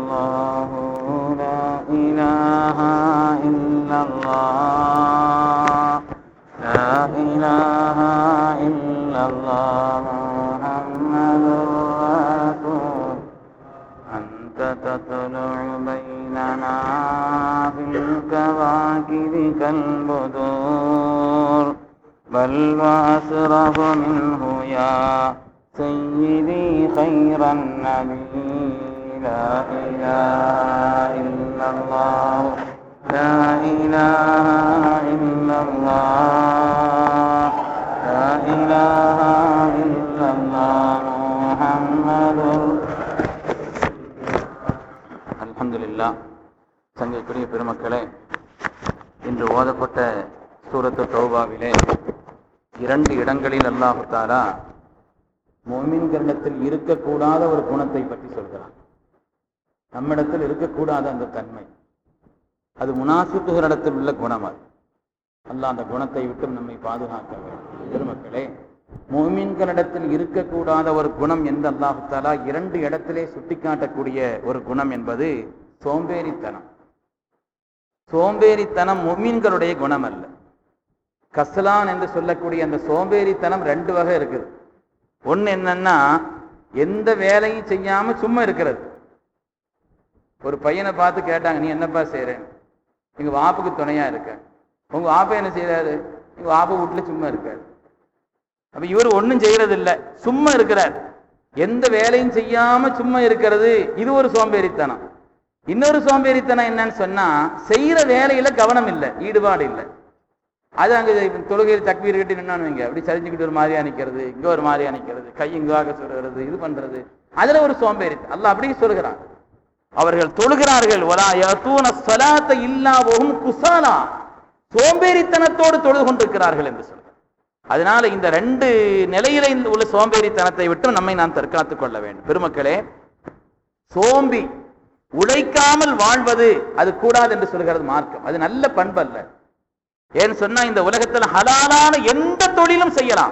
الله لا إله إلا الله لا إله إلا الله محمد رسول أنت تطلع بيننا في الكواكب كالبدور بل وأسرف منه يا سيدي خير النبي لا إله إلا الله لا إله إلا الله لا إله إلا الله محمد அல்ஹம்துலில்லா சங்கைக்குரிய பெருமக்களே இன்று ஓதப்பட்ட சூரத்து தௌபாவிலே இரண்டு இடங்களில் அல்லாஹு தாலா மொமின்களிடத்தில் இருக்கக்கூடாத ஒரு குணத்தை பற்றி சொல்கிறான் நம்மிடத்தில் இருக்கக்கூடாத அந்த தன்மை அது முனாசிப்புகளிடத்தில் உள்ள குணம் அது அல்லாஹ் அந்த குணத்தை விட்டு நம்மை பாதுகாக்க வேண்டும் பெருமக்களே மோமீன்களிடத்தில் இருக்கக்கூடாத ஒரு குணம் என்று அல்லாஹு தாலா இரண்டு இடத்திலே சுட்டிக்காட்டக்கூடிய ஒரு குணம் என்பது சோம்பேறித்தனம் சோம்பேறித்தனம் மொமீன்களுடைய குணம் அல்ல கசலான் என்று சொல்லக்கூடிய அந்த சோம்பேறித்தனம் ரெண்டு வகை இருக்குது ஒண்ணு என்னன்னா எந்த வேலையும் செய்யாம சும்மா இருக்கிறது ஒரு பையனை பார்த்து கேட்டாங்க நீ என்னப்பா செய்யறேன் எங்க வாப்புக்கு துணையா இருக்க உங்க வாப்பா என்ன செய்யறாரு எங்க வாப்பா வீட்டுல சும்மா இருக்காரு அப்ப இவர் ஒண்ணும் செய்யறது இல்ல சும்மா இருக்கிறார் எந்த வேலையும் செய்யாம சும்மா இருக்கிறது இது ஒரு சோம்பேறித்தனம் இன்னொரு சோம்பேறித்தனம் என்னன்னு சொன்னா செய்யற வேலையில கவனம் இல்லை ஈடுபாடு இல்லை அது அங்க தொழுகையில் தக்வீர் கட்டி நின்னான்னு வைங்க அப்படி சரிஞ்சுக்கிட்டு ஒரு மாதிரியா நிக்கிறது இங்க ஒரு மாதிரியா நிக்கிறது கை இங்காக சொல்றது இது பண்றது அதுல ஒரு சோம்பேறித்தனம் அல்லாஹ் அப்படி சொல்கிறான் அவர்கள் தொழுகிறார்கள் ஒலா யதூன ஸலாத்த இல்லா வஹும் குஸாலா சோம்பேறித்தனத்தோடு தொழுது கொண்டிருக்கிறார்கள் என்று சொல்கிறார் அதனால இந்த ரெண்டு நிலையில இந்த உள்ள சோம்பேறித்தனத்தை விட்டு நம்மை நாம் தற்காத்துக் கொள்ள வேண்டும் பெருமக்களே சோம்பி உழைக்காமல் வாழ்வது அது கூடாது என்று சொல்கிறது மார்க்கம் அது நல்ல பண்பு அல்ல ஏன்னு சொன்னா இந்த உலகத்துல ஹலாலான எந்த தொழிலும் செய்யலாம்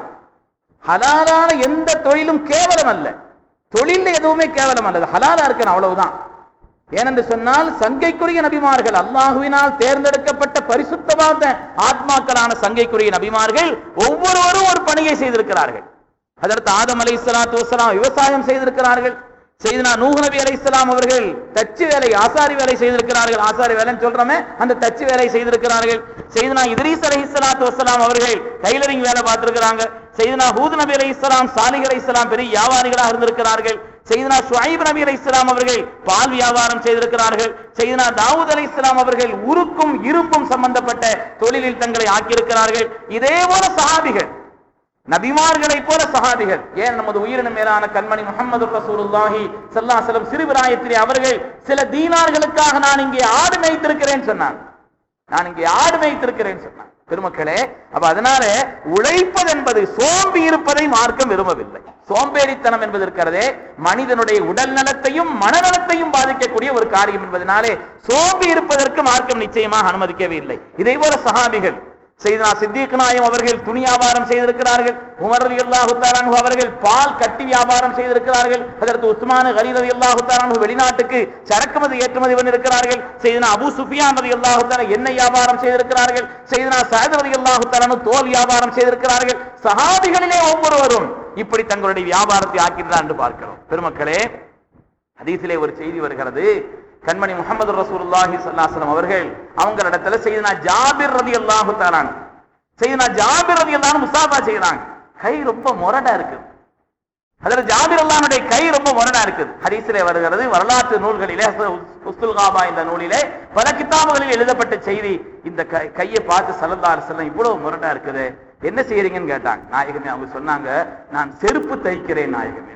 ஹலாலான எந்த தொழிலும் கேவலம் அல்ல தொழில் எதுவுமே கேவலம் அல்லது ஹலாலா இருக்கணும் அவ்வளவுதான் ஏனென்று சொன்னால் சங்கைக்குரிய நபிமார்கள் அல்லாஹுவினால் தேர்ந்தெடுக்கப்பட்ட பரிசுத்தமான ஆத்மாக்களான சங்கைக்குரிய நபிமார்கள் ஒவ்வொருவரும் ஒரு பணியை செய்திருக்கிறார்கள் அதற்கு ஆதம் அலை சலாத்து வசலாம் விவசாயம் செய்திருக்கிறார்கள் செய்தனா நூஹ் நபி அலை அவர்கள் தச்சு வேலை ஆசாரி வேலை செய்திருக்கிறார்கள் ஆசாரி வேலைன்னு சொல்றோமே அந்த தச்சு வேலை செய்திருக்கிறார்கள் செய்தனா இத்ரீஸ் அலை சலாத்து வசலாம் அவர்கள் டைலரிங் வேலை பார்த்திருக்கிறாங்க செய்தனா ஹூத் நபி அலை இஸ்லாம் சாலிக் அலை இஸ்லாம் பெரிய வியாபாரிகளாக இருந்திருக்கிறார்கள் செய்தனா ஷுஐப் நபி அலை இஸ்லாம் அவர்கள் பால் வியாபாரம் செய்திருக்கிறார்கள் செய்தனா தாவூத் அலை இஸ்லாம் அவர்கள் உருக்கும் இரும்பும் சம்பந்தப்பட்ட தொழிலில் தங்களை ஆக்கியிருக்கிறார்கள் இதே போல சஹாபிகள் நபிமார்களைப் போல சஹாபிகள் ஏன் நமது உயிரின மேலான கண்மணி முகமது ரசூலுல்லாஹி ஸல்லல்லாஹு சிறுபிராயத்திலே அவர்கள் சில தீனார்களுக்காக நான் இங்கே ஆடு மேய்த்திருக்கிறேன் சொன்னான் நான் இங்கே ஆடு மேய்த்திருக்கிறேன் சொன்னான் பெருமக்களே அப்ப அதனால உழைப்பது என்பது சோம்பி இருப்பதை மார்க்கம் விரும்பவில்லை சோம்பேறித்தனம் என்பது இருக்கிறதே மனிதனுடைய உடல் நலத்தையும் மனநலத்தையும் பாதிக்கக்கூடிய ஒரு காரியம் என்பதனாலே சோம்பி இருப்பதற்கு மார்க்கம் நிச்சயமாக அனுமதிக்கவே இல்லை இதே போல சஹாபிகள் செய்தனா சித்திக் நாயம் அவர்கள் துணி வியாபாரம் செய்திருக்கிறார்கள் உமர் அலி அல்லாஹு அவர்கள் பால் கட்டி வியாபாரம் செய்திருக்கிறார்கள் அதற்கு உஸ்மான் அலி அலி அல்லாஹு வெளிநாட்டுக்கு சரக்குமதி ஏற்றுமதி பண்ணிருக்கிறார்கள் செய்தனா அபு சுஃபியான் அலி அல்லாஹு எண்ணெய் வியாபாரம் செய்திருக்கிறார்கள் செய்தனா சாயத் அலி அல்லாஹு தோல் வியாபாரம் செய்திருக்கிறார்கள் சஹாபிகளிலே ஒவ்வொருவரும் இப்படி தங்களுடைய வியாபாரத்தை ஆக்கின்றார் என்று பார்க்கிறோம் பெருமக்களே ஹதீஸிலே ஒரு செய்தி வருகிறது கண்மணி முகமது ரசூலுல்லாஹி ஸல்லல்லாஹு அவர்கள் அவங்களிடத்துல செய்தனா ஜாபிர் ரலியல்லாஹு தஆலான் செய்தனா ஜாபிர் ரலியல்லாஹு முசாஃபா செய்றாங்க கை ரொம்ப முரடா இருக்கு அதுல ஜாபிர் அல்லாஹ்வுடைய கை ரொம்ப முரடா இருக்குது ஹதீஸிலே வருகிறது வரலாற்று நூல்களிலே உஸ்துல் காபா இந்த நூலிலே பல கிதாபுகளில் எழுதப்பட்ட செய்தி இந்த கை- கையை பார்த்து ஸல்லல்லாஹு அலைஹி வஸல்லம் இவ்வளவு முரடா இருக்குது என்ன செய்றீங்கன்னு கேட்டாங்க நாயகமே அவங்க சொன்னாங்க நான் செருப்பு தைக்கிறேன் நாயகமே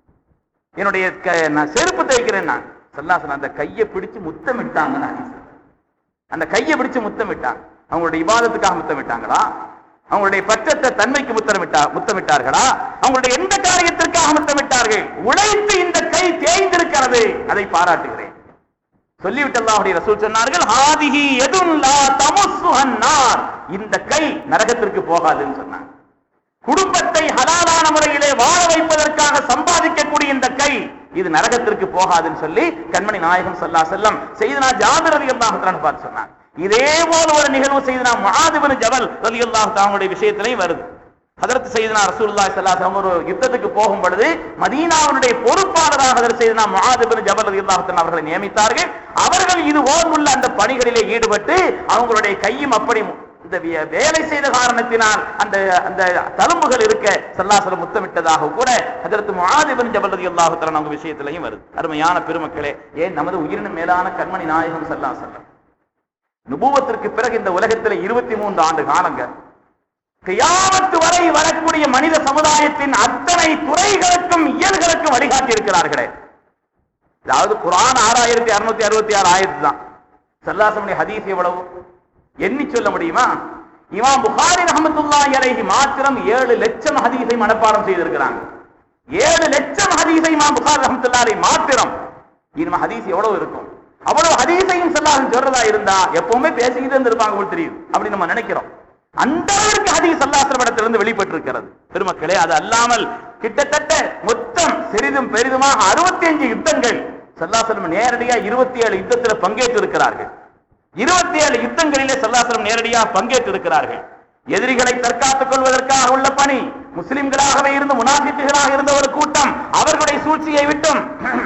என்னுடைய க- நான் செருப்பு தைக்கிறேன் நான் சல்லாசன் அந்த கையை பிடிச்சு முத்தமிட்டாங்க நான் அந்த கையை பிடிச்சு முத்தமிட்டாங்க அவங்களுடைய இபாதத்துக்காக முத்தமிட்டாங்களா அவங்களுடைய பற்றத்த தன்மைக்கு முத்தமிட்டா முத்தமிட்டார்களா அவங்களுடைய எந்த காரியத்திற்காக முத்தமிட்டார்கள் உழைத்து இந்த கை தேய்ந்திருக்கிறது அதை பாராட்டுகிறேன் சொல்லிவிட்டு அல்லாஹ்வுடைய ரசூல் சொன்னார்கள் ஹாதிஹி எதுன் லா தமுஸ்ஸுஹன் நார் இந்த கை நரகத்திற்கு போகாதுன்னு சொன்னாங்க குடும்பத்தை ஹலாலான முறையிலே வாழ வைப்பதற்காக சம்பாதிக்கக்கூடிய இந்த கை இது நரகத்திற்கு போகாதுன்னு சொல்லி கண்மணி நாயகம் சல்லா செல்லம் செய்தனா ஜாபிர் ரதி அல்லாஹ் பார்த்து சொன்னாங்க இதே போல ஒரு நிகழ்வு செய்தனா மகாதிபன் ஜபல் ரதி அல்லாஹ் தாங்களுடைய விஷயத்திலையும் வருது ஹதரத் செய்தனா ரசூலுல்லாஹி ஸல்லல்லாஹு அலைஹி ஒரு யுத்தத்துக்கு போகும் பொழுது மதீனாவுடைய பொறுப்பாளராக ஹதரத் செய்தனா முஆதிபின் ஜபல் ரலியல்லாஹு தஆலா அவர்களை நியமித்தார்கள் அவர்கள் இது போன்றுள்ள அந்த பணிகளிலே ஈடுபட்டு அவங்களுடைய கையும் அப்படி இந்த வே- வேலை செய்த காரணத்தினால் அந்த அந்த தழும்புகள் இருக்க சல்லாசலம் முத்தமிட்டதாக கூட ஹதரத் முஆதிபின் ஜபல் ரலியல்லாஹு தஆலா அவங்க விஷயத்திலையும் வருது அருமையான பெருமக்களே ஏன் நமது உயிரினும் மேலான கண்மணி நாயகம் ஸல்லல்லாஹு அலைஹி வஸல்லம் நுபுவத்திற்கு பிறகு இந்த உலகத்தில் இருபத்தி மூன்று ஆண்டு காலங்க கியாமத்து வரை வரக்கூடிய மனித சமுதாயத்தின் அத்தனை துறைகளுக்கும் இயல்களுக்கும் வழிகாட்டி இருக்கிறார்களே அதாவது குரான் ஆறாயிரத்தி அறுநூத்தி அறுபத்தி ஆறு ஆயிரத்து தான் சல்லாசமணி ஹதீஸ் எவ்வளவு எண்ணி சொல்ல முடியுமா இமாம் புகாரி ரஹமத்துல்லாஹி அலைஹி மாத்திரம் ஏழு லட்சம் ஹதீஸை மனப்பாடம் செய்திருக்கிறாங்க ஏழு லட்சம் ஹதீஸை இமாம் புகாரி ரஹமத்துல்லாஹி அலைஹி மாத்திரம் இனிமே ஹதீஸ் எவ்வளவு இருக்கும் அவ்வளவு ஹதீஸையும் சொல்லாஹ் சொல்றதா இருந்தா எப்பவுமே பேசிக்கிட்டு இருந்திருப்பாங்க போல தெரியுது அப்படி நம்ம நினைக்கிறோம் அந்த அளவிற்கு ஹதீஸ் அல்லாஹ்விடத்திலிருந்து வெளிப்பட்டிருக்கிறது பெருமக்களே அது அல்லாமல் கிட்டத்தட்ட மொத்தம் சிறிதும் பெரிதுமாக அறுபத்தி அஞ்சு யுத்தங்கள் சல்லாசலம் நேரடியா இருபத்தி ஏழு யுத்தத்தில் பங்கேற்று இருக்கிறார்கள் இருபத்தி ஏழு யுத்தங்களிலே சல்லாசலம் நேரடியாக பங்கேற்று இருக்கிறார்கள் எதிரிகளை தற்காத்துக் கொள்வதற்காக உள்ள பணி முஸ்லிம்களாகவே இருந்த முனாஃபிக்குகளாக இருந்த ஒரு கூட்டம் அவர்களுடைய சூழ்ச்சியை விட்டும்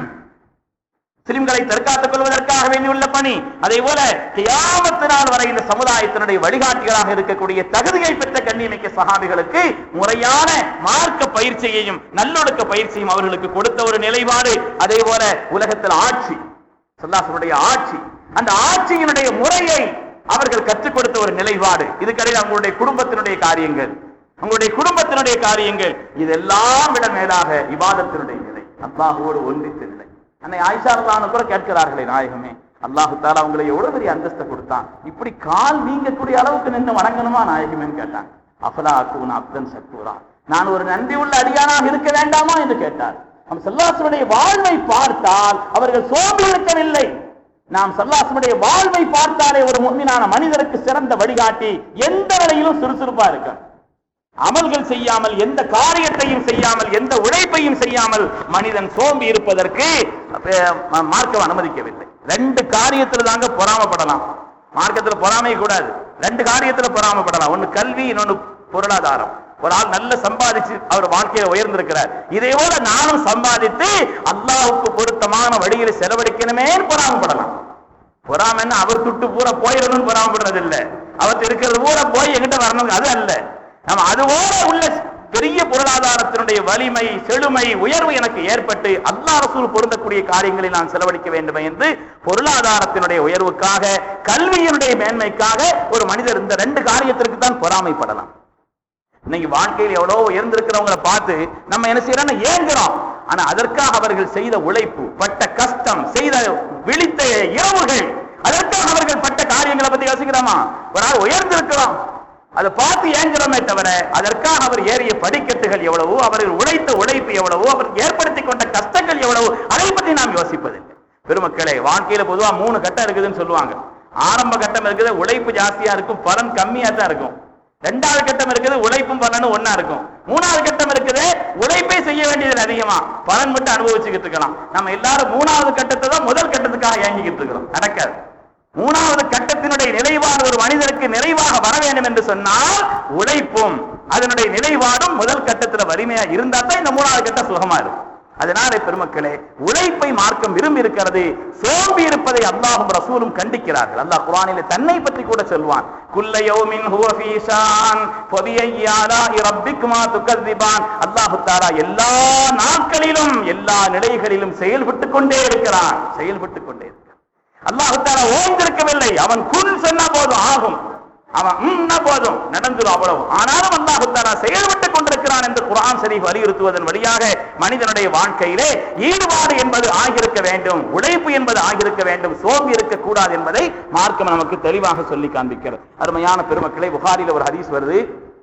முஸ்லிம்களை தற்காத்துக் கொள்வதற்காக வேண்டியுள்ள பணி அதே போல கியாமத்து நாள் வரை இந்த சமுதாயத்தினுடைய வழிகாட்டிகளாக இருக்கக்கூடிய தகுதியை பெற்ற கண்ணியமிக்க சகாபிகளுக்கு முறையான மார்க்க பயிற்சியையும் நல்லொழுக்க பயிற்சியும் அவர்களுக்கு கொடுத்த ஒரு நிலைப்பாடு அதே போல உலகத்தில் ஆட்சி சல்லாசனுடைய ஆட்சி அந்த ஆட்சியினுடைய முறையை அவர்கள் கற்றுக் கொடுத்த ஒரு நிலைப்பாடு இதுக்கடையில் அவங்களுடைய குடும்பத்தினுடைய காரியங்கள் உங்களுடைய குடும்பத்தினுடைய காரியங்கள் இதெல்லாம் விட மேலாக இபாதத்தினுடைய நிலை அல்லாஹுவோடு ஒன்றித்த நிலை அன்னை ஆயிஷா அல்லாஹ் கூட கேட்கிறார்களே நாயகமே அல்லாஹு தாலா உங்களை எவ்வளவு பெரிய அந்தஸ்தை கொடுத்தான் இப்படி கால் நீங்கக்கூடிய அளவுக்கு நின்று வணங்கணுமா நாயகமேன்னு கேட்டாங்க அஃபலா அக்குன் அப்தன் சக்கூரா நான் ஒரு நன்றி உள்ள அடியானாக இருக்க வேண்டாமா என்று கேட்டார் நம் சல்லாசனுடைய வாழ்வை பார்த்தால் அவர்கள் சோம்பி இருக்கவில்லை நாம் சல்லாசனுடைய வாழ்வை பார்த்தாலே ஒரு முன்மினான மனிதருக்கு சிறந்த வழிகாட்டி எந்த நிலையிலும் சுறுசுறுப்பா இருக்க அமல்கள் செய்யாமல் எந்த காரியத்தையும் செய்யாமல் எந்த உழைப்பையும் செய்யாமல் மனிதன் சோம்பி இருப்பதற்கு அஹ், ம- மார்க்கம் அனுமதிக்கவில்லை ரெண்டு காரியத்துல தாங்க பொறாமப்படலாம் மார்க்கத்துல பொறாமை கூடாது ரெண்டு காரியத்துல பொறாமப்படலாம் ஒண்ணு கல்வி இன்னொன்னு பொருளாதாரம் ஒரு ஆள் நல்ல சம்பாதிச்சு அவர் வாழ்க்கையில உயர்ந்திருக்கிறார் இதே போல நானும் சம்பாதித்து அல்லாஹ்வுக்கு பொருத்தமான வழியில் செலவழிக்கணுமே பொறாமப்படலாம் பொறாமன்னா அவர் துட்டு பூரா போயிடணும்னு பொறாமப்படுறது இல்ல அவர்கிட்ட இருக்கிறது பூரா போய் எங்கிட்ட வரணும் அது அல்ல நம்ம அதுபோல உள்ள பெரிய பொருளாதாரத்தினுடைய வலிமை செழுமை உயர்வு எனக்கு ஏற்பட்டு அல்லாஹ் ரசூல் பொருந்தக்கூடிய காரியங்களை நான் செலவழிக்க வேண்டும் என்று பொருளாதாரத்தினுடைய உயர்வுக்காக கல்வியினுடைய மேன்மைக்காக ஒரு மனிதர் இந்த ரெண்டு காரியத்திற்கு தான் பொறாமைப்படலாம் இன்னைக்கு வாழ்க்கையில் எவ்வளவு உயர்ந்திருக்கிறவங்களை பார்த்து நம்ம என்ன செய்யறோம்னா ஏங்குறோம் ஆனா அதற்காக அவர்கள் செய்த உழைப்பு பட்ட கஷ்டம் செய்த விழித்த இரவுகள் அதற்காக அவர்கள் பட்ட காரியங்களை பத்தி யோசிக்கிறோமா ஒரு ஆள் உயர்ந்திருக்கிறோம் அதை பார்த்து ஏங்குறோமே தவிர அதற்காக அவர் ஏறிய படிக்கட்டுகள் எவ்வளவோ அவர்கள் உழைத்த உழைப்பு எவ்வளவோ அவர் ஏற்படுத்தி கொண்ட கஷ்டங்கள் எவ்வளவோ அதை பத்தி நாம் யோசிப்பதில்லை பெருமக்களே வாழ்க்கையில பொதுவா மூணு கட்டம் இருக்குதுன்னு சொல்லுவாங்க ஆரம்ப கட்டம் இருக்குது உழைப்பு ஜாஸ்தியா இருக்கும் பலன் கம்மியா தான் இருக்கும் ரெண்டாவது கட்டம் இருக்குது உழைப்பும் பலனும் ஒண்ணா இருக்கும் மூணாவது கட்டம் இருக்குது உழைப்பே செய்ய வேண்டியது அதிகமா பலன் மட்டும் அனுபவிச்சுக்கிட்டு இருக்கலாம் நம்ம எல்லாரும் மூணாவது கட்டத்தை தான் முதல் கட்டத்துக்காக ஏங்கிக்கிட்டு இருக்கிறோம் நடக்காது மூணாவது கட்டத்தினுடைய நிலைப்பாடு ஒரு மனிதருக்கு நிறைவாக வர வேண்டும் என்று சொன்னால் உழைப்பும் அதனுடைய நிலைப்பாடும் முதல் கட்டத்துல வலிமையா இருந்தா தான் இந்த மூணாவது கட்டம் சுகமா இருக்கும் அதனால பெருமக்களே உழைப்பை மார்க்கம் விரும்பி இருக்கிறது சோம்பி இருப்பதை அல்லாஹும் ரசூலும் கண்டிக்கிறார்கள் அல்லாஹ் குர்ஆனிலே தன்னை பற்றி கூட சொல்வான் குல்ல யௌமின் ஹுவ ஃபீ ஷான் ஃபபியையி ஆலாஇ ரப்பிக்குமா துகذிபான் அல்லாஹ் தஆலா எல்லா நாட்களிலும் எல்லா நிலைகளிலும் செயல்பட்டு கொண்டே இருக்கிறான் செயல்பட்டு கொண்டே இருக்கிறான் அல்லாஹ் தஆலா ஓய்ந்திருக்கவில்லை அவன் குன் சொன்னா போதும் ஆகும் அவன் உம்னா போதும் நடந்துரும் அவ்வளவு ஆனாலும் அல்லாஹ் தஆலா செயல்பட்டு கொண்டிருக்கிறான் என்று குர்ஆன் ஷரீஃப் வலியுறுத்துவதன் வழியாக மனிதனுடைய வாழ்க்கையிலே ஈடுபாடு என்பது ஆகியிருக்க வேண்டும் உழைப்பு என்பது ஆகியிருக்க வேண்டும் சோம்பி இருக்கக்கூடாது என்பதை மார்க்கம் நமக்கு தெளிவாக சொல்லி காண்பிக்கிறது அருமையான பெருமக்களை புகாரில ஒரு ஹதீஸ் வருது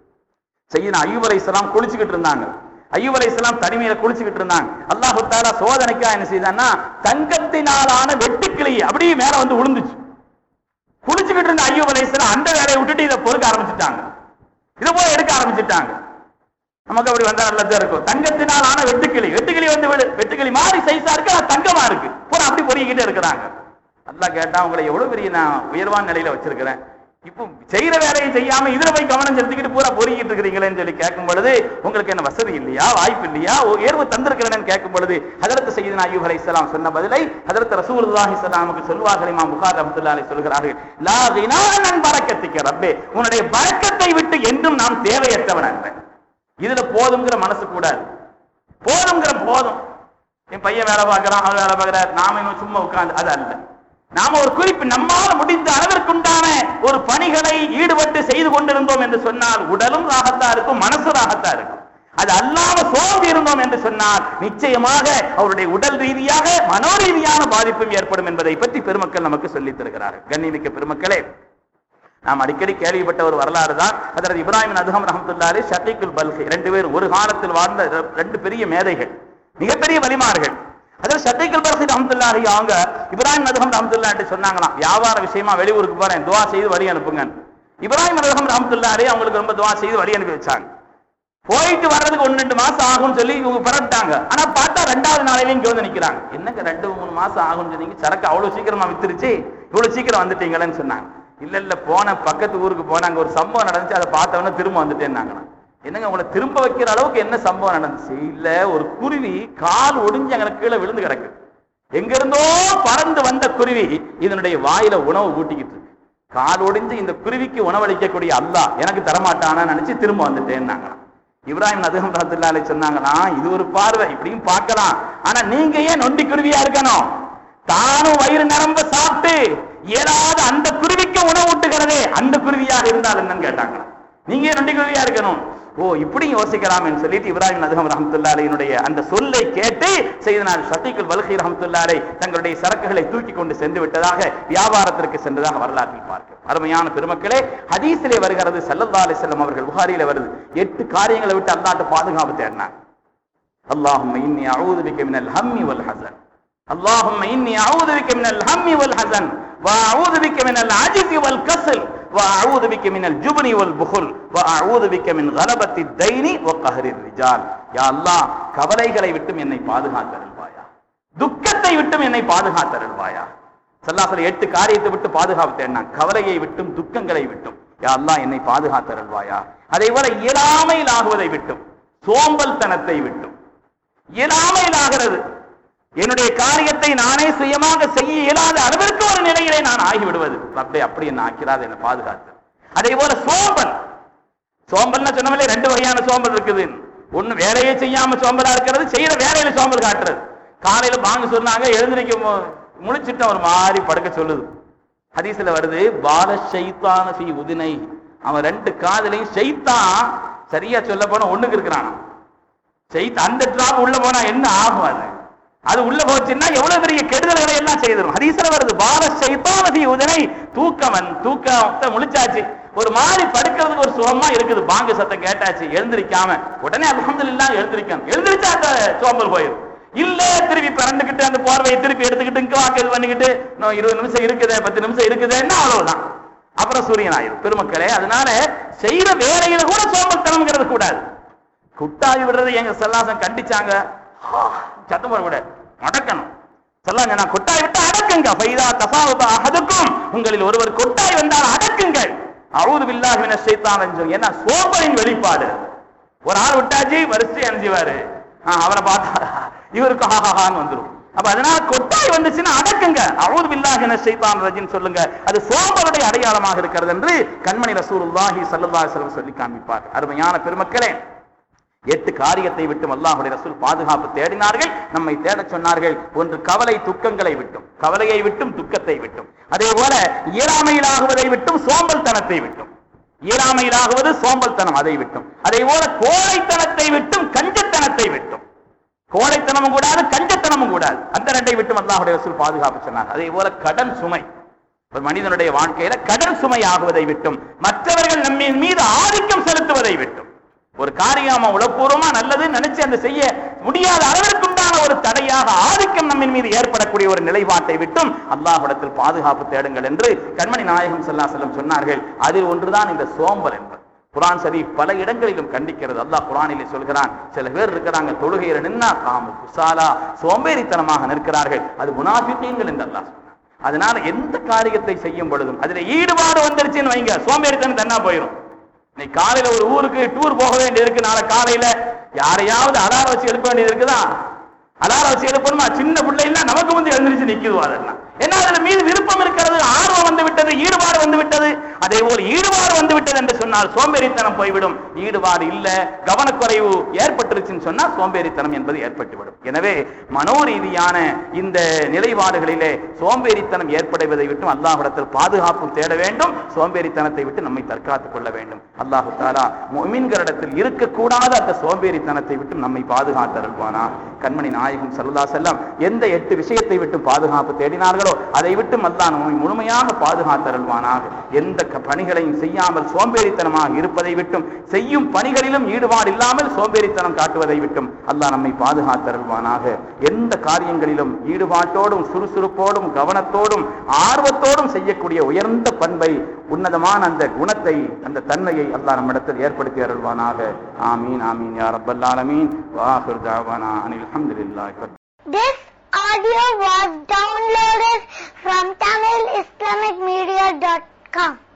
செய்யின ஐயூப் அலைஹிஸ்ஸலாம் குளிச்சுக்கிட்டு இருந்தாங்க ஐயூப் அலைஹிஸ்ஸலாம் தனிமையில குளிச்சுக்கிட்டு இருந்தாங்க அல்லாஹ் தஆலா சோதனைக்கா என்ன செய்தான்னா தங்கத்தினாலான வெட்டுக்கிளி அப்படியே மேல வந்து விழுந்துச்சு குளிச்சுக்கிட்டு இருந்த ஐயூப் அலைஹிஸ்ஸலாம் அந்த வேலையை விட்டுட்டு இதை பொறுக்க ஆரம்பிச்சுட்டாங்க இதை போய் எடுக்க ஆரம்பிச்சுட்டாங்க நமக்கு அப்படி வந்தா நல்லதா இருக்கும் தங்கத்தினால் ஆன வெட்டுக்கிளி வெட்டுக்கிளி வந்து விடு வெட்டுக்கிளி மாதிரி சைஸா இருக்கு ஆனா தங்கமா இருக்கு பூரா அப்படி பொறிக்கிட்டே இருக்கிறாங்க நல்லா கேட்டா உங்களை எவ்வளவு பெரிய நான் உயர்வான நிலையில வச்சிருக்கிறேன் இப்போ செய்யற வேலையை செய்யாம இதுல போய் கவனம் செலுத்திக்கிட்டு பூரா பொறுக்கிட்டு இருக்கிறீங்களேன்னு சொல்லி கேட்கும் பொழுது உங்களுக்கு என்ன வசதி இல்லையா வாய்ப்பு இல்லையா உயர்வு தந்திருக்கிறேன்னு கேட்கும் பொழுது ஹதரத் சையீதுனா அய்யூப் அலைஹிஸ்ஸலாம் சொன்ன பதிலை ஹதரத் ரசூலுல்லாஹி ஸல்லல்லாஹு சொல்வார்கள் இமாம் புகார் ரஹ்மத்துல்லாஹி அலைஹி சொல்கிறார்கள் லா கினானன் பரக்கத்திக்க ரப்பே உன்னுடைய பரக்கத்தை விட்டு என்றும் நாம் தேவையற்றவன் அல்ல இதுல போதுங்கிற மனசு கூடாது போதுங்கிற போதும் என் பையன் வேலை பார்க்கறான் அவன் வேலை பார்க்கறார் நாம இன்னும் சும்மா உட்கார்ந்து அது அல்ல நாம ஒரு குறிப்பு நம்மால் முடிந்த அளவிற்குண்டான ஒரு பணிகளை ஈடுபட்டு செய்து கொண்டிருந்தோம் என்று சொன்னால் உடலும் ராகத்தா இருக்கும் மனசு ராகத்தா இருக்கும் அது அல்லாம சோர்ந்து இருந்தோம் என்று சொன்னால் நிச்சயமாக அவருடைய உடல் ரீதியாக மனோரீதியான பாதிப்பும் ஏற்படும் என்பதை பற்றி பெருமக்கள் நமக்கு சொல்லித் தருகிறார்கள் கண்ணிமிக்க பெருமக்களே நாம் அடிக்கடி கேள்விப்பட்ட ஒரு வரலாறு தான் அதற்கு இப்ராஹிம் அதுகம் ரஹமத்துல்லாரி ஷபீக்குல் பல்கி ரெண்டு பேர் ஒரு காலத்தில் வாழ்ந்த ரெ- ரெண்டு பெரிய மேதைகள் மிகப்பெரிய வலிமார்கள் அதில் ஷபீக்குல் பல்கி ரஹமத்துல்லாஹி அவங்க இப்ராஹிம் அதுகம் ரஹமத்துல்லாட்டி சொன்னாங்களாம் வியாபார விஷயமா வெளியூருக்கு போறேன் துவா செய்து வழி அனுப்புங்க இப்ராஹிம் அதுகம் ரஹமத்துல்லாரி அவங்களுக்கு ரொம்ப துவா செய்து வழி அனுப்பி வச்சாங்க போயிட்டு வர்றதுக்கு ஒன்னு ரெண்டு மாசம் ஆகும்னு சொல்லி இவங்க பரட்டாங்க ஆனா பார்த்தா ரெண்டாவது நாளையில இங்க வந்து நிக்கிறாங்க என்னங்க ரெண்டு மூணு மாசம் ஆகும்னு சொன்னீங்க சரக்கு அவ்வளவு சீக்கிரமா வித்துருச்சு இவ்வளவு சீக்கிரம் வந்துட்டீங்களேன்னு சொன்னாங்க இல்ல இல்ல போன பக்கத்து ஊருக்கு போனாங்க ஒரு சம்பவம் நடந்துச்சு அதை பார்த்தவொடனே திரும்ப வந்துட்டேன்னாங்கண்ணா என்னங்க உங்களை திரும்ப வைக்கிற அளவுக்கு என்ன சம்பவம் நடந்துச்சு இல்ல ஒரு குருவி கால் ஒடிஞ்சு அங்க கீழே விழுந்து கிடக்கு எங்க இருந்தோ பறந்து வந்த குருவி இதனுடைய வாயில உணவு ஊட்டிக்கிட்டு இருக்கு கால் ஒடிஞ்சு இந்த குருவிக்கு உணவளிக்கக்கூடிய அல்லாஹ் எனக்கு தரமாட்டானா நினைச்சு திரும்ப வந்துட்டேன்னாங்களாம் இப்ராஹிம் நதுகம் ரஹத்துல்லாலே சொன்னாங்களா இது ஒரு பார்வை இப்படியும் பார்க்கலாம் ஆனா நீங்க ஏன் நொண்டி குருவியா இருக்கணும் தானும் வயிறு நிரம்ப சாப்பிட்டு இயலாத அந்த குருவிக்கு உணவு ஊட்டுகிறதே அந்த குருவியாக இருந்தால் என்னன்னு கேட்டாங்க நீங்க ஏன் நொண்டி குருவியா இருக்கணும் ஓ இப்படி யோசிக்கலாம் என்று சொல்லிட்டு இப்ராஹிம் நதுகம் ரஹமத்துல்லாலையினுடைய அந்த சொல்லை கேட்டு செய்தனால் சத்திகுல் வல்கை ரஹமத்துல்லாலை தங்களுடைய சரக்குகளை தூக்கி கொண்டு சென்று விட்டதாக வியாபாரத்திற்கு சென்றதாக வரலாற்றில் பார்க்க அருமையான பெருமக்களே ஹதீஸிலே வருகிறது சல்லல்லா அலிஸ்லாம் அவர்கள் புகாரியில வருது எட்டு காரியங்களை விட்டு அல்லாட்டு பாதுகாப்பு தேடினாங்க اللهم إني أعوذ بك من الهم والحزن اللهم إني أعوذ بك من الهم والحزن وأعوذ بك من العجز والكسل وأعوذ بك من الجبن والبخل وأعوذ بك من غلبة الدين وقهر الرجال يا الله கவலைகளை விட்டும் என்னை பாதுகாத்தருள்வாயா துக்கத்தை விட்டும் என்னை பாதுகாத்தருள்வாயா சல்லாசல எட்டு காரியத்தை விட்டு பாதுகாப்பு தேடினான் கவலையை விட்டும் துக்கங்களை விட்டும் யா அல்லாஹ் என்னை பாதுகாத்தருள்வாயா அதே போல இயலாமையில் ஆகுவதை விட்டும் சோம்பல் தனத்தை விட்டும் இயலாமையில் ஆகிறது என்னுடைய காரியத்தை நானே சுயமாக செய்ய இயலாத அளவிற்கு ஒரு நிலையிலே நான் ஆகிவிடுவது அப்படி அப்படி என்ன ஆக்கிறாது என்ன பாதுகாத்து அதே போல சோம்பல் சோம்பல்னா சொன்னவங்களே ரெண்டு வகையான சோம்பல் இருக்குது ஒண்ணு வேலையே செய்யாம சோம்பலா இருக்கிறது செய்யற வேலையில சோம்பல் காட்டுறது காலையில பாங்க சொன்னாங்க எழுந்திருக்க மு- முழிச்சிட்டு ஒரு மாதிரி படுக்க சொல்லுது ஹதீஸ்ல வருது பால ஷைத்தான ஃபீ உதினை அவன் ரெண்டு காதலையும் ஷைத்தான் சரியா சொல்ல போனா ஒண்ணுக்கு இருக்கிறான் செய்து அந்த டிராப் உள்ள போனா என்ன ஆகும் அது அது உள்ள போச்சுன்னா எவ்வளவு பெரிய கெடுதல்களை எல்லாம் செய்திடும் ஹதீஸ்ல வருது பால சைத்தானதி உதனை தூக்கவன் தூக்கத்தை முழிச்சாச்சு ஒரு மாதிரி படுக்கிறதுக்கு ஒரு சுகமா இருக்குது பாங்கு சத்தம் கேட்டாச்சு எழுந்திருக்காம உடனே அல்ஹம்துலில்லாஹ் எழுந்திருக்கணும் எழுந்திருச்சா அந்த சோம்பல் போயிடும் இல்ல திருப்பி பிறந்துகிட்டு அந்த போர்வையை திருப்பி எடுத்துக்கிட்டு இங்க வாக்கு இது பண்ணிக்கிட்டு இன்னும் இருபது நிமிஷம் இருக்குதே பத்து நிமிஷம் இருக்குதேன்னா அவ்வளவுதான் அப்புறம் சூரியன் ஆயிரும் பெருமக்களே அதனால செய்யற வேலையில கூட சோம்பல்தனம்ங்கிறது கூடாது குட்டாவி விடுறது எங்க செல்லாசம் கண்டிச்சாங்க ஆ, சத்தம் போடக்கூடாது அடக்கணும் சொல்லாங்க நான் கொட்டாய் விட்டு அடக்குங்க ஃபைதா தசாவத அஹதுக்கும் உங்களில் ஒருவர் கொட்டாய் வந்தால் அடக்குங்கள் அவுது பில்லாஹி மினஷ் ஷைத்தானிர் ரஜீம் ஏன்னா சோம்பலின் வெளிப்பாடு ஒரு ஆள் விட்டாச்சு வரிசை அணிஞ்சுவாரு அவனை பார்த்தா இவருக்கு ஹாஹான்னு வந்துரும் அப்ப அதனால கொட்டாய் வந்துச்சுன்னா அடக்குங்க அவுது பில்லாஹி மினஷ் ஷைத்தானிர் ரஜீம் சொல்லுங்க அது சோம்பலுடைய அடையாளமாக இருக்கிறது என்று கண்மணி ரசூலுல்லாஹி ஸல்லல்லாஹு அலைஹி வஸல்லம் சொல்லி காண்பிப்பார் அருமையான பெருமக்களே எட்டு காரியத்தை விட்டும் அல்லாஹுடைய ரசூல் பாதுகாப்பு தேடினார்கள் நம்மை தேடச் சொன்னார்கள் ஒன்று கவலை துக்கங்களை விட்டும் கவலையை விட்டும் துக்கத்தை விட்டும் அதே போல இயலாமையிலாகுவதை விட்டும் சோம்பல்தனத்தை விட்டும் இயலாமையிலாகுவது சோம்பல்தனம் அதை விட்டும் அதே போல கோழைத்தனத்தை விட்டும் கஞ்சத்தனத்தை விட்டும் கோழைத்தனமும் கூடாது கஞ்சத்தனமும் கூடாது அந்த ரெண்டை விட்டும் அல்லாஹுடைய ரசூல் பாதுகாப்பு சொன்னார் அதே போல கடன் சுமை ஒரு மனிதனுடைய வாழ்க்கையில கடன் சுமை ஆகுவதை விட்டும் மற்றவர்கள் நம்மின் மீது ஆதிக்கம் செலுத்துவதை விட்டும் ஒரு காரியம் உளப்பூர்வமா நல்லது நினைச்சு அந்த செய்ய முடியாத அளவிற்குண்டான ஒரு தடையாக ஆதிக்கம் நம்மின் மீது ஏற்படக்கூடிய ஒரு நிலைப்பாட்டை விட்டும் அல்லாஹ்விடத்தில் பாதுகாப்பு தேடுங்கள் என்று கண்மணி நாயகம் ஸல்லல்லாஹு அலைஹி வஸல்லம் சொன்னார்கள் அதில் ஒன்றுதான் இந்த சோம்பல் என்பது குரான் ஷரீஃப் பல இடங்களிலும் கண்டிக்கிறது அல்லாஹ் குரானிலே சொல்கிறான் சில பேர் இருக்கிறாங்க தொழுகையில நின்னா காமு குசாலா சோம்பேறித்தனமாக நிற்கிறார்கள் அது முனாஃபிகீன்கள் என்று அல்லாஹ் சொன்னான். அதனால எந்த காரியத்தை செய்யும் பொழுதும் அதுல ஈடுபாடு வந்துருச்சுன்னு வைங்க சோம்பேறித்தனம் தன்னா போயிடும் இன்னைக்கு காலையில ஒரு ஊருக்கு டூர் போக வேண்டியது இருக்கு நாளை காலையில யாரையாவது அலாரம் வச்சு எழுப்ப வேண்டியது இருக்குதா அலாரம் வச்சு எழுப்பணுமா சின்ன பிள்ளைன்னா நமக்கு வந்து எழுந்திருச்சு நிக்குது அதெல்லாம் ஏன்னா அதுல மீது விருப்பம் இருக்கிறது ஆர்வம் வந்து விட்டது ஈடுபாடு வந்து விட்டது அதே போல் ஈடுபாடு வந்து விட்டது என்று சொன்னால் சோம்பேறித்தனம் போய்விடும் ஈடுபாடு இல்ல கவனக்குறைவு ஏற்பட்டுருச்சுன்னு சொன்னா சோம்பேறித்தனம் என்பது ஏற்பட்டுவிடும் எனவே மனோரீதியான இந்த நிலைப்பாடுகளிலே சோம்பேறித்தனம் ஏற்படுவதை விட்டு அல்லாஹ்விடத்தில் பாதுகாப்பு தேட வேண்டும் சோம்பேறித்தனத்தை விட்டு நம்மை தற்காத்துக் கொள்ள வேண்டும் அல்லாஹு தாலா முமின்களிடத்தில் இருக்கக்கூடாத அந்த சோம்பேறித்தனத்தை விட்டு நம்மை பாதுகாத்தருள்வானா கண்மணி நாயகம் சல்லா செல்லம் எந்த எட்டு விஷயத்தை விட்டு பாதுகாப்பு தேடினார்களோ அதை விட்டு அல்லாஹ் நம்மை முழுமையாக பாதுகாத்தருள்வானாக எந்த க- பணிகளையும் செய்யாமல் சோம்பேறித்தனமாக இருப்பதை விட்டும் செய்யும் பணிகளிலும் ஈடுபாடு இல்லாமல் சோம்பேறித்தனம் காட்டுவதை விட்டும் அல்லாஹ் நம்மை பாதுகாத்தருள்வானாக எந்த காரியங்களிலும் ஈடுபாட்டோடும் சுறுசுறுப்போடும் கவனத்தோடும் ஆர்வத்தோடும் செய்யக்கூடிய உயர்ந்த பண்பை உன்னதமான அந்த குணத்தை அந்த தன்மையை அல்லாஹ் நம்மிடத்தில் ஏற்படுத்தி அருள்வானாக ஆமீன் ஆமீன் யா ரப்பல் ஆலமீன் வாஹிர் தாவானா அனில் அல்ஹம்துலில்லாஹி ரப்பில் This audio was downloaded from TamilIslamicMedia.com.